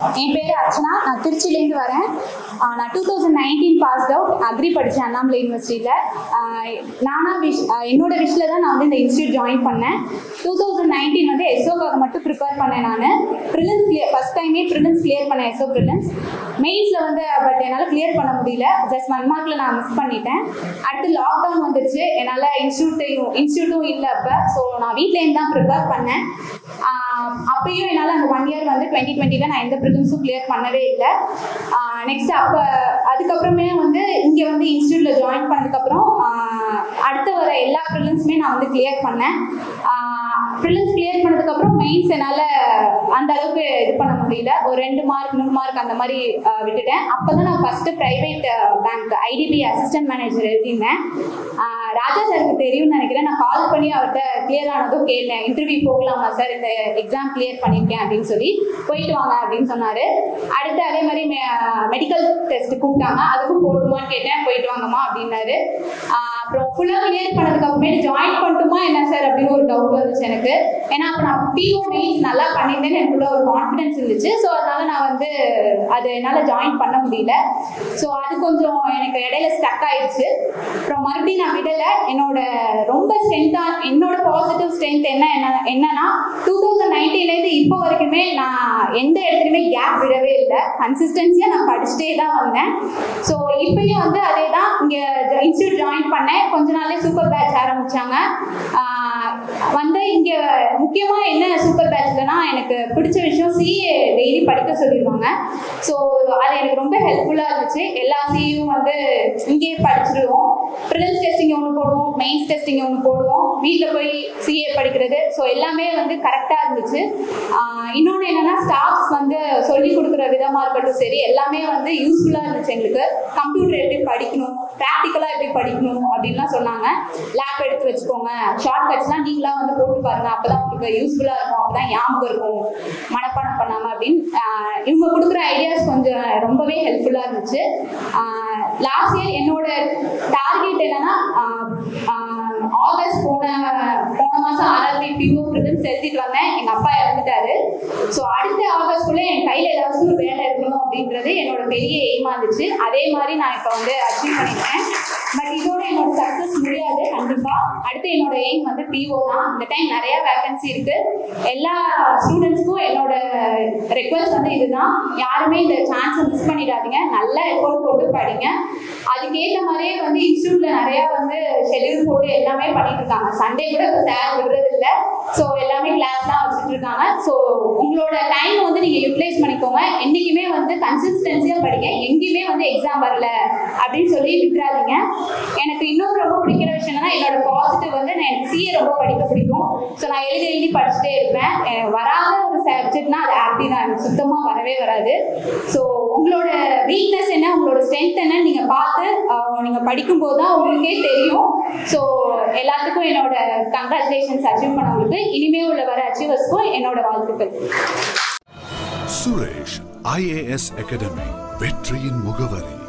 என் பேர் அர்ச்சனா நான் திருச்சியிலேருந்து வரேன் ஆஹ் நான் two thousand nineteen pass out agri படித்தேன் அண்ணாமலை யூனிவர்சிட்டியில் நானாக விஷ் ஆஹ் என்னோட விஷயில் தான் நான் வந்து இந்த இன்ஸ்டியூட் ஜாயின் பண்ணேன் டூ தௌசண்ட் நைன்டீன் வந்து எஸ்ஓக்காக மட்டும் ப்ரிப்பேர் பண்ணேன் நான் ப்ரிலிம்ஸ் கிளியர் ஃபஸ்ட் டைமே ப்ரிலிம்ஸ் கிளியர் பண்ணேன் எஸ்ஓ ப்ரிலிம்ஸ் மெயின்ஸில் வந்து பட் என்னால் கிளியர் பண்ண முடியல ஜஸ்ட் ஒன் மார்க்கில் நான் மிஸ் பண்ணிட்டேன் அடுத்து லாக்டவுன் வந்துருச்சு என்னால் இன்ஸ்டியூட்டையும் இன்ஸ்டியூட்டும் இல்லை அப்போ ஸோ நான் வீட்லேருந்து தான் ப்ரிப்பேர் பண்ணேன் ஆஹ் அப்பயும் என்னால் அந்த ஒன் இயர் வந்து டுவெண்ட்டி டுவெண்ட்டியில் நான் எந்த ப்ரிலிம்ஸும் கிளியர் பண்ணவே இல்லை நெக்ஸ்ட் அப்போ அதுக்கப்புறமே வந்து இங்கே வந்து இன்ஸ்டியூட்டில் ஜாயின் பண்ணதுக்கப்புறம் ஆஹ் அடுத்து வர எல்லா ப்ரிலிம்ஸுமே நான் வந்து கிளியர் பண்ணேன் ப்ரிலிம்ஸ் கிளியர் பண்ணதுக்கப்புறம் மெயின்ஸ் என்னால் அந்த அளவுக்கு இது பண்ண முடியல ஒரு ரெண்டு மார்க் மூணு மார்க் அந்த மாதிரி ஆஹ் விட்டுட்டேன் அப்போ தான் நான் first private bank IDB assistant manager எழுதியிருந்தேன் ஆஹ் ராஜா சாருக்கு தெரியும்னு நினைக்கிறேன் நான் கால் பண்ணி அவர்கிட்ட கிளியர் ஆனதும் கேட்டேன் இன்டர்வியூ போகலாமா சார் இந்த எக்ஸாம் கிளியர் பண்ணியிருக்கேன் அப்படின்னு சொல்லி போயிட்டு வாங்க அப்படின்னு சொன்னார் அடுத்து அதே மாதிரி மெடிக்கல் டெஸ்ட் கூப்பிட்டாங்க அதுக்கும் போட்டுமான்னு கேட்டேன் போயிட்டு வாங்கம்மா அப்படின்னாரு ஆஹ் அப்புறம் ஃபுல்லாக கிளியர் பண்ணதுக்கு அப்புறமேட்டு ஜாயின் பண்ணட்டுமா என்ன சார் அப்படின்னு ஒரு டவுட் வந்துச்சு எனக்கு ஏன்னா அப்போ நான் பிஓ மெயின்ஸ் நல்லா பண்ணியிருந்தேன்னு எனக்குள்ள ஒரு கான்ஃபிடன்ஸ் இருந்துச்சு ஸோ அதனால நான் வந்து அது என்னால் ஜாயின் பண்ண முடியல ஸோ அது கொஞ்சம் எனக்கு இடையில ஸ்டக் ஆயிடுச்சு அப்புறம் மறுபடியும் நான் விடலை என்னோட ரொம்ப ஸ்ட்ரென்த்தாக என்னோட பாசிட்டிவ் ஸ்ட்ரென்த் என்ன என்ன என்னன்னா டூ தௌசண்ட் நைன்டீன்லேருந்து இப்போ வரைக்குமே நான் எந்த இடத்துலையுமே கேப் விடவே இல்லை கன்சிஸ்டன்சியாக நான் படிச்சுட்டே தான் வந்தேன் ஸோ இப்பயும் வந்து அதே தான் இங்கே இன்ஸ்டியூட் ஜாயின் பண்ணேன் கொஞ்ச நாள்லயே சூப்பர் பேட்ச் ஆரம்பிச்சாங்க ஆஹ் வந்து இங்கே முக்கியமாக என்ன சூப்பர் பேட்ச்லனா எனக்கு பிடிச்ச விஷயம் சிஏ டெய்லி படிக்க சொல்லிடுவாங்க ஸோ அது எனக்கு ரொம்ப ஹெல்ப்ஃபுல்லாக இருந்துச்சு எல்லா சிஏயும் வந்து இங்கேயே படிச்சிடுவோம் ப்ரிலிம்ஸ் டெஸ்டிங் ஒன்று போடுவோம் மெயின்ஸ் டெஸ்டிங் ஒன்று போடுவோம் வீட்டில் போய் சிஏ படிக்கிறது ஸோ எல்லாமே வந்து கரெக்டாக இருந்துச்சு இன்னொன்று என்னென்னா ஸ்டாஃப்ஸ் வந்து சொல்லி கொடுக்குற விதமாக இருக்கட்டும் சரி எல்லாமே வந்து யூஸ்ஃபுல்லாக இருந்துச்சு எங்களுக்கு கம்ப்யூட்டர் எப்படி படிக்கணும் ப்ராக்டிக்கலாக எப்படி படிக்கணும் அப்படின்லாம் சொன்னாங்க லேப் எடுத்து வச்சுக்கோங்க ஷார்ட் கட்ஸ்லாம் நீங்களாக வந்து போட்டு பாருங்க அப்போ தான் உங்களுக்கு யூஸ்ஃபுல்லாக இருக்கும் அப்போ தான் ஞாபகம் இருக்கும் மனப்பாடம் பண்ணாமல் அப்படின்னு ஆஹ் இவங்க கொடுக்குற ஐடியாஸ் கொஞ்சம் ரொம்பவே ஹெல்ப்ஃபுல்லாக இருந்துச்சு லாஸ்ட் இயர் என்னோட டார்கெட் என்னன்னா ஆஹ் ஆஹ் ஆகஸ்ட் போன போன மாதம் ஆறாவது பிஓ ப்ரிலிம்ஸ் எழுதிட்டு வந்தேன் எங்கள் அப்பா இறந்துட்டாரு ஸோ அடுத்த ஆகஸ்ட்குள்ளே என் கையில் ஏதாச்சும் ஒரு வேலை இருக்கணும் அப்படின்றது என்னோட பெரிய எய்மாக இருந்துச்சு அதே மாதிரி நான் இப்போ வந்து அச்சீவ் பண்ணியிருக்கேன் பட் இதோட என்னோட சக்ஸஸ் முடியாது கண்டிப்பாக அடுத்து என்னோட எய்ம் வந்து பிஓ தான் இந்த டைம் நிறைய வேகன்சி இருக்கு எல்லா ஸ்டூடெண்ட்ஸ்க்கும் என்னோட ரெக்வஸ்ட் வந்து இதுதான் யாருமே இந்த சான்ஸை மிஸ் பண்ணிடாதீங்க நல்ல எஃபோர்ட் போட்டு படிங்க அதுக்கேற்ற மாதிரியே வந்து இன்ஸ்டியூட்ல நிறைய வந்து ஷெட்யூல் போட்டு எல்லாமே பண்ணிட்டு இருக்காங்க சண்டே கூட இப்போ சார் விடுறது இல்லை ஸோ எல்லாமே கிளாஸ் தான் வச்சுட்டு இருக்காங்க ஸோ உங்களோட டைம் வந்து நீங்க யூட்டிலைஸ் பண்ணிக்கோங்க என்னைக்குமே வந்து கன்சிஸ்டன்சியா படிங்க எங்கேயுமே வந்து எக்ஸாம் வரல அப்படின்னு சொல்லி விட்டுறாதீங்க எனக்கு இன்னொரு ரொம்ப பிடிக்கிற விஷயம் என்னன்னா என்னோட பாசிட்டிவ் வந்து நான் எனக்கு சிஏ ரொம்ப படிக்க பிடிக்கும் ஸோ நான் எழுதி எழுதி படிச்சுட்டே இருப்பேன் எனக்கு வராத ஒரு சப்ஜெக்ட்னா அது ஆப்டி தான் எனக்கு சுத்தமாக வரவே வராது ஸோ உங்களோட வீக்னஸ் என்ன உங்களோட ஸ்ட்ரென்த் என்ன நீங்கள் பார்த்து அஹ், நீங்க படிக்கும்போது தான் உங்களுக்கே தெரியும் ஸோ எல்லாத்துக்கும் என்னோட கங்க்ராச்சுலேஷன்ஸ் அச்சீவ் பண்ணவங்களுக்கு இனிமே உள்ள வர அச்சீவர்ஸ்க்கும் என்னோட வாழ்த்துக்கள் சுரேஷ் ஐஏஎஸ் அகாடமி வெற்றியின் முகவரி